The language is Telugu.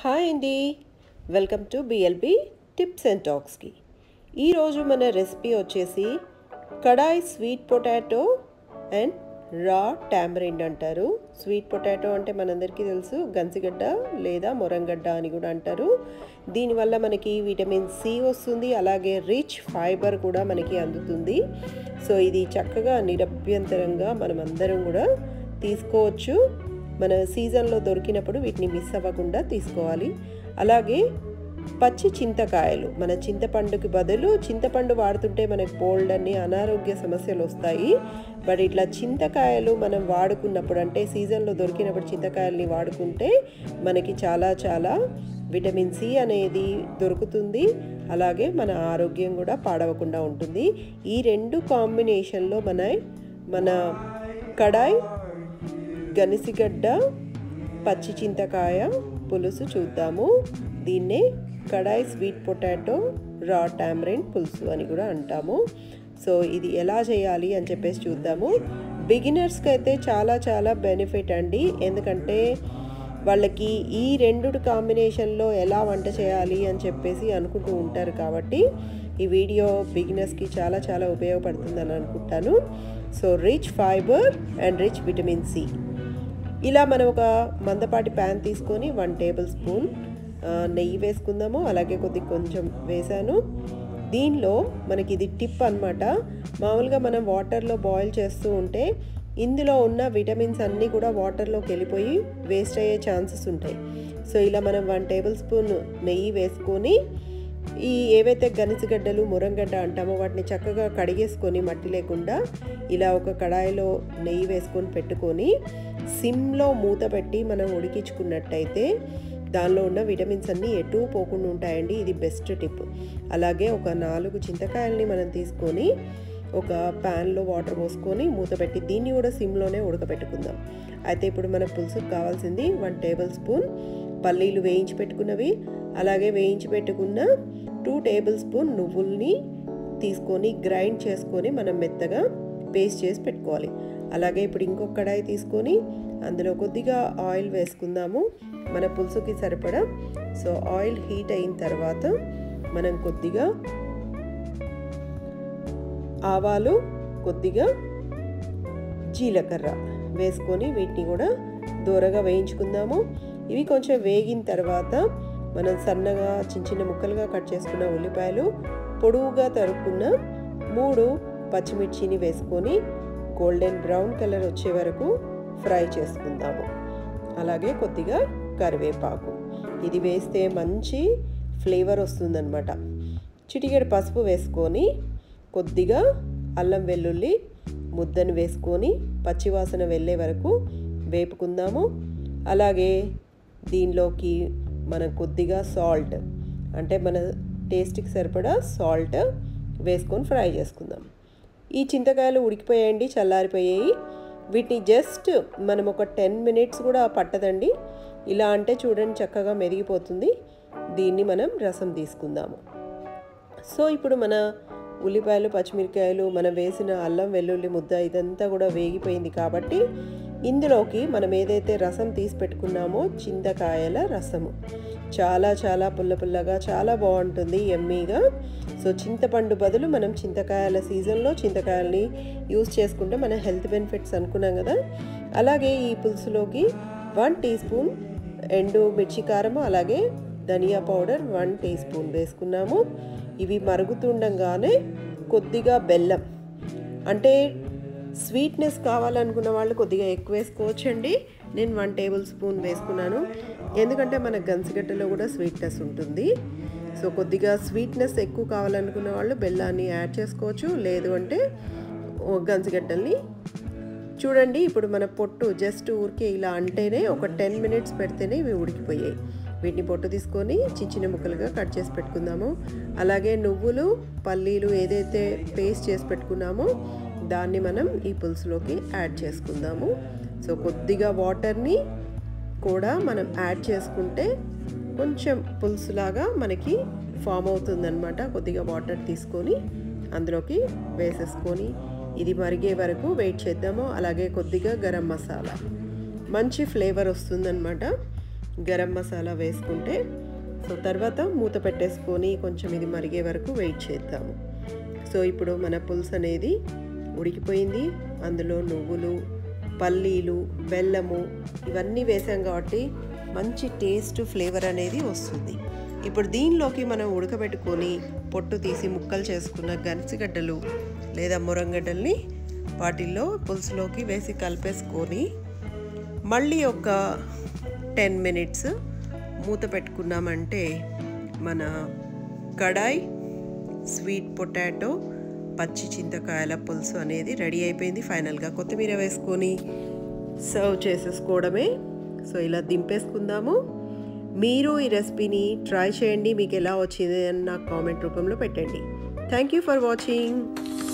హాయ్ అండి welcome to BLB tips and టాక్స్కి ఈరోజు మన రెసిపీ వచ్చేసి kadai sweet potato and raw tamarind అంటారు స్వీట్ పొటాటో అంటే మనందరికీ తెలుసు గంసిగడ్డ లేదా మొరంగడ్డ అని కూడా అంటారు దీనివల్ల మనకి విటమిన్ సి వస్తుంది అలాగే రిచ్ ఫైబర్ కూడా మనకి అందుతుంది సో ఇది చక్కగా నిరభ్యంతరంగా మనం అందరం కూడా తీసుకోవచ్చు మన సీజన్లో దొరికినప్పుడు వీటిని మిస్ అవ్వకుండా తీసుకోవాలి అలాగే పచ్చి చింతకాయలు మన చింతపండుకి బదులు చింతపండు వాడుతుంటే మనకు బోల్డ్ అన్ని అనారోగ్య సమస్యలు వస్తాయి బట్ ఇట్లా చింతకాయలు మనం వాడుకున్నప్పుడు అంటే సీజన్లో దొరికినప్పుడు చింతకాయల్ని వాడుకుంటే మనకి చాలా చాలా విటమిన్ సి అనేది దొరుకుతుంది అలాగే మన ఆరోగ్యం కూడా పాడవకుండా ఉంటుంది ఈ రెండు కాంబినేషన్లో మన మన కడాయి గనిసిగడ్డ పచ్చి చింతకాయ పులుసు చూద్దాము దీన్నే kadai sweet potato raw tamarind పులుసు అని కూడా అంటాము సో ఇది ఎలా చేయాలి అని చెప్పేసి చూద్దాము బిగినర్స్కి అయితే చాలా చాలా బెనిఫిట్ అండి ఎందుకంటే వాళ్ళకి ఈ రెండు కాంబినేషన్లో ఎలా వంట చేయాలి అని చెప్పేసి అనుకుంటూ ఉంటారు కాబట్టి ఈ వీడియో బిగినర్స్కి చాలా చాలా ఉపయోగపడుతుందని అనుకుంటాను so rich fibre and rich vitamin C ఇలా మనం ఒక మందపాటి ప్యాన్ తీసుకొని వన్ టేబుల్ స్పూన్ నెయ్యి వేసుకుందాము అలాగే కొద్ది కొంచెం వేసాను దీనిలో మనకి ఇది టిప్ అనమాట మామూలుగా మనం వాటర్లో బాయిల్ చేస్తూ ఉంటే ఇందులో ఉన్న విటమిన్స్ అన్నీ కూడా వాటర్లోకి వెళ్ళిపోయి వేస్ట్ అయ్యే ఛాన్సెస్ ఉంటాయి సో ఇలా మనం వన్ టేబుల్ స్పూన్ నెయ్యి వేసుకొని ఈ ఏవైతే గనిసిగడ్డలు మురంగడ్డ అంటామో వాటిని చక్కగా కడిగేసుకొని మట్టి లేకుండా ఇలా ఒక కడాయిలో నెయ్యి వేసుకొని పెట్టుకొని సిమ్లో మూత పెట్టి మనం ఉడికించుకున్నట్టయితే దానిలో ఉన్న విటమిన్స్ అన్నీ ఎటు పోకుండా ఉంటాయండి ఇది బెస్ట్ టిప్ అలాగే ఒక నాలుగు చింతకాయల్ని మనం తీసుకొని ఒక ప్యాన్లో వాటర్ పోసుకొని మూత పెట్టి దీన్ని కూడా సిమ్లోనే ఉడకబెట్టుకుందాం అయితే ఇప్పుడు మన పులుసుకు కావాల్సింది వన్ టేబుల్ స్పూన్ పల్లీలు వేయించి పెట్టుకున్నవి అలాగే వేయించి పెట్టుకున్న టూ టేబుల్ స్పూన్ నువ్వుల్ని తీసుకొని గ్రైండ్ చేసుకొని మనం మెత్తగా పేస్ట్ చేసి పెట్టుకోవాలి అలాగే ఇప్పుడు ఇంకొక కడాయి తీసుకొని అందులో కొద్దిగా ఆయిల్ వేసుకుందాము మన పులుసుకి సరిపడా సో ఆయిల్ హీట్ అయిన తర్వాత మనం కొద్దిగా ఆవాలు కొద్దిగా జీలకర్ర వేసుకొని వీటిని కూడా దూరగా వేయించుకుందాము ఇవి కొంచెం వేగిన తర్వాత మనం సన్నగా చిన్న చిన్న ముక్కలుగా కట్ చేసుకున్న ఉల్లిపాయలు పొడవుగా తరుక్కున్న మూడు పచ్చిమిర్చిని వేసుకొని గోల్డెన్ బ్రౌన్ కలర్ వచ్చే వరకు ఫ్రై చేసుకుందాము అలాగే కొద్దిగా కరివేపాకు ఇది వేస్తే మంచి ఫ్లేవర్ వస్తుందన్నమాట చిటికెడు పసుపు వేసుకొని కొద్దిగా అల్లం వెల్లుల్లి ముద్దను వేసుకొని పచ్చివాసన వెళ్ళే వరకు వేపుకుందాము అలాగే దీనిలోకి మనం కొద్దిగా సాల్ట్ అంటే మన టేస్ట్కి సరిపడా సాల్ట్ వేసుకొని ఫ్రై చేసుకుందాం ఈ చింతకాయలు ఉడికిపోయాయండి చల్లారిపోయాయి వీటిని జస్ట్ మనం ఒక టెన్ మినిట్స్ కూడా పట్టదండి ఇలా అంటే చూడండి చక్కగా మెరిగిపోతుంది దీన్ని మనం రసం తీసుకుందాము సో ఇప్పుడు మన ఉల్లిపాయలు పచ్చిమిరకాయలు మనం వేసిన అల్లం వెల్లుల్లి ముద్ద ఇదంతా కూడా వేగిపోయింది కాబట్టి ఇందులోకి మనం ఏదైతే రసం తీసి పెట్టుకున్నామో చింతకాయల రసము చాలా చాలా పుల్ల పుల్లగా చాలా బాగుంటుంది ఎమ్మీగా సో చింతపండు బదులు మనం చింతకాయల సీజన్లో చింతకాయల్ని యూస్ చేసుకుంటే మన హెల్త్ బెనిఫిట్స్ అనుకున్నాం కదా అలాగే ఈ పులుసులోకి వన్ టీ స్పూన్ ఎండు మిర్చి కారము అలాగే ధనియా పౌడర్ వన్ టీ స్పూన్ వేసుకున్నాము ఇవి మరుగుతుండగానే కొద్దిగా బెల్లం అంటే స్వీట్నెస్ కావాలనుకున్న వాళ్ళు కొద్దిగా ఎక్కువ వేసుకోవచ్చండి నేను వన్ టేబుల్ స్పూన్ వేసుకున్నాను ఎందుకంటే మన గన్సిగడ్డలో కూడా స్వీట్నెస్ ఉంటుంది సో కొద్దిగా స్వీట్నెస్ ఎక్కువ కావాలనుకున్న వాళ్ళు బెల్లాన్ని యాడ్ చేసుకోవచ్చు లేదు అంటే గన్సిగడ్డల్ని చూడండి ఇప్పుడు మన పొట్టు జస్ట్ ఊరికే ఇలా అంటేనే ఒక టెన్ మినిట్స్ పెడితేనే ఇవి ఉడికిపోయాయి వీటిని పొట్టు తీసుకొని చిన్న చిన్న ముక్కలుగా కట్ చేసి పెట్టుకుందాము అలాగే నువ్వులు పల్లీలు ఏదైతే పేస్ట్ చేసి పెట్టుకున్నామో దాన్ని మనం ఈ పులుసులోకి యాడ్ చేసుకుందాము సో కొద్దిగా వాటర్ని కూడా మనం యాడ్ చేసుకుంటే కొంచెం పులుసులాగా మనకి ఫామ్ అవుతుందన్నమాట కొద్దిగా వాటర్ తీసుకొని అందులోకి వేసేసుకొని ఇది మరిగే వరకు వెయిట్ చేద్దాము అలాగే కొద్దిగా గరం మసాలా మంచి ఫ్లేవర్ వస్తుందన్నమాట గరం మసాలా వేసుకుంటే సో తర్వాత మూత పెట్టేసుకొని కొంచెం ఇది మరిగే వరకు వెయిట్ చేద్దాము సో ఇప్పుడు మన పులుసు అనేది ఉడికిపోయింది అందులో నువ్వులు పల్లీలు బెల్లము ఇవన్నీ వేసాం కాబట్టి మంచి టేస్ట్ ఫ్లేవర్ అనేది వస్తుంది ఇప్పుడు దీనిలోకి మనం ఉడకబెట్టుకొని పొట్టు తీసి ముక్కలు చేసుకున్న గనిసిగడ్డలు లేదా మురంగడ్డల్ని వాటిల్లో పులుసులోకి వేసి కలిపేసుకొని మళ్ళీ ఒక టెన్ మినిట్స్ మూత పెట్టుకున్నామంటే మన కడాయ్ స్వీట్ పొటాటో పచ్చి చింతకాయల పులుసు అనేది రెడీ అయిపోయింది ఫైనల్గా కొత్తిమీర వేసుకొని సర్వ్ చేసేసుకోవడమే సో ఇలా దింపేసుకుందాము మీరు ఈ రెసిపీని ట్రై చేయండి మీకు ఎలా వచ్చింది అని నాకు కామెంట్ రూపంలో పెట్టండి థ్యాంక్ యూ ఫర్ వాచింగ్